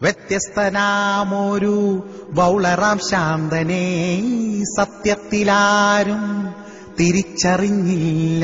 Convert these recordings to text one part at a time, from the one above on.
വ്യത്യസ്തനാമൊരു ബൗളറാം ശാന്തനെ സത്യത്തിലാരും തിരിച്ചറിഞ്ഞില്ല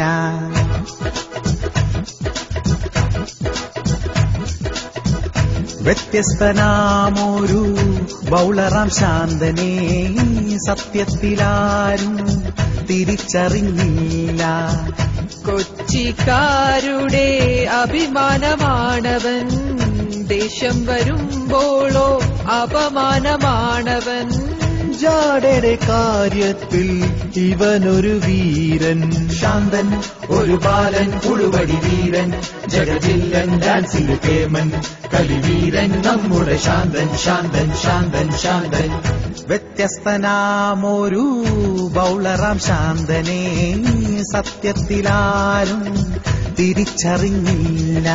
വ്യത്യസ്തനാമൊരു ബൗളറാം ശാന്തനെ സത്യത്തിലാരും തിരിച്ചറിഞ്ഞില്ല കൊച്ചിക്കാരുടെ അഭിമാനമാണവൻ ദേശം വരുമ്പോളോ അപമാനമാണവൻ ജാടയുടെ കാര്യത്തിൽ ഇവനൊരു വീരൻ ശാന്തൻ ഒരു ബാലൻ പുഴുവടി വീരൻ ജഗജില്ലൻ ഡാൻസിൽ കേമൻ കലിവീരൻ നമ്മുടെ ശാന്തൻ ശാന്തൻ ശാന്തൻ ശാന്തൻ വ്യത്യസ്തനാമൊരു ബൗളറാം ശാന്തനെ സത്യത്തിലാരും തിരിച്ചറിഞ്ഞില്ല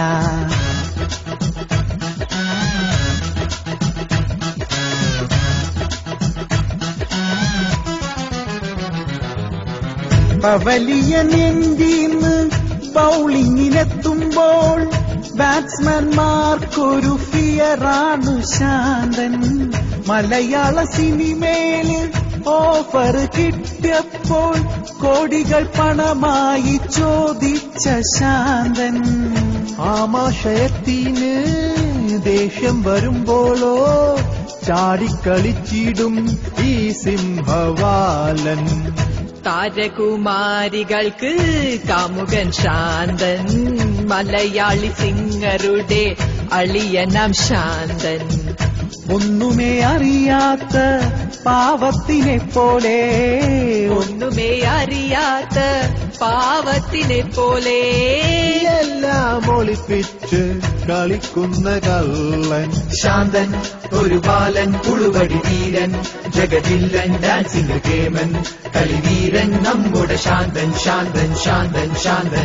പവലിയൻ എന്തിന്ന് ബൗളിങ്ങിനെത്തുമ്പോൾ ബാറ്റ്സ്മാൻമാർക്കൊരു ഫിയറാണു ശാന്തൻ മലയാള സിനിമയില് ഓഫർ കിട്ടിയപ്പോൾ കോടികൾ പണമായി ചോദിച്ച ശാന്തൻ ആമാശയത്തിന് ദേഷ്യം വരുമ്പോളോ ചാടിക്കളിച്ചിടും ഈ സിംഹവാലൻ താരകുമാരികൾക്ക് കാമുകൻ ശാന്തൻ മലയാളി സിംഗറുടെ അളിയനാം ശാന്തൻ ഒന്നുമേ അറിയാത്ത പാവത്തിനെ പോലെ ഒന്നുമേ അറിയാത്ത പാവത്തിനെ പോലെ എല്ലാം ഒളിപ്പിച്ച് കളിക്കുന്ന കള്ളൻ ശാന്തൻ ഒരു ബാലൻ പുഴുവടി വീരൻ ജഗതില്ലൻ ഡാൻസിന്റെ കേമൻ കളിവീരൻ നമ്മുടെ ശാന്തൻ ശാന്തൻ ശാന്തൻ ശാന്തൻ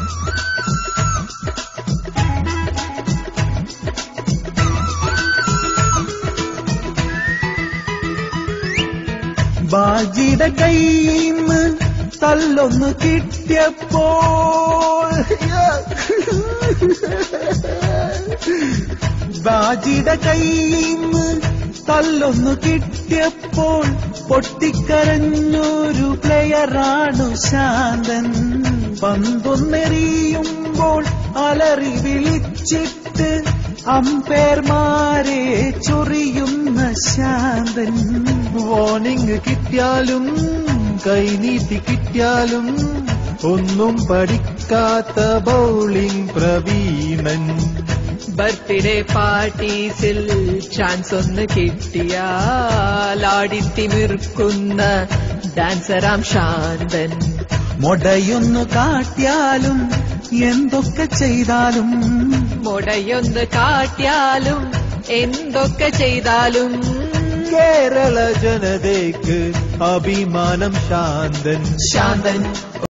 ബാജിയുടെ കയ്യിന്ന് തല്ലൊന്ന് കിട്ടിയപ്പോൾ ബാജിയുടെ കയ്യിന്ന് തല്ലൊന്നു കിട്ടിയപ്പോൾ പൊട്ടിക്കരഞ്ഞൊരു പ്ലെയറാണു ശാന്തൻ പന്തൊന്നെറിയുമ്പോൾ അലറി വിളിച്ചിട്ട് അമ്പയർമാരെ ചൊറിയുന്ന ശാന്തൻ വാർണിംഗ് കിട്ടിയാലും കൈനീട്ടി കിട്ടിയാലും ഒന്നും പഠിക്കാത്ത ബൗളിംഗ് പ്രവീണൻ ബർത്ത്ഡേ പാർട്ടീസിൽ ചാൻസ് ഒന്ന് കിട്ടിയാൽ ആടിത്തിമിർക്കുന്ന ഡാൻസറാം ശാന്തൻ മൊടയൊന്നു കാട്ടിയാലും എന്തൊക്കെ ചെയ്താലും മുടയൊന്ന് കാട്ടിയാലും എന്തൊക്കെ ചെയ്താലും കേരള ജനതയ്ക്ക് അഭിമാനം ശാന്തൻ ശാന്തൻ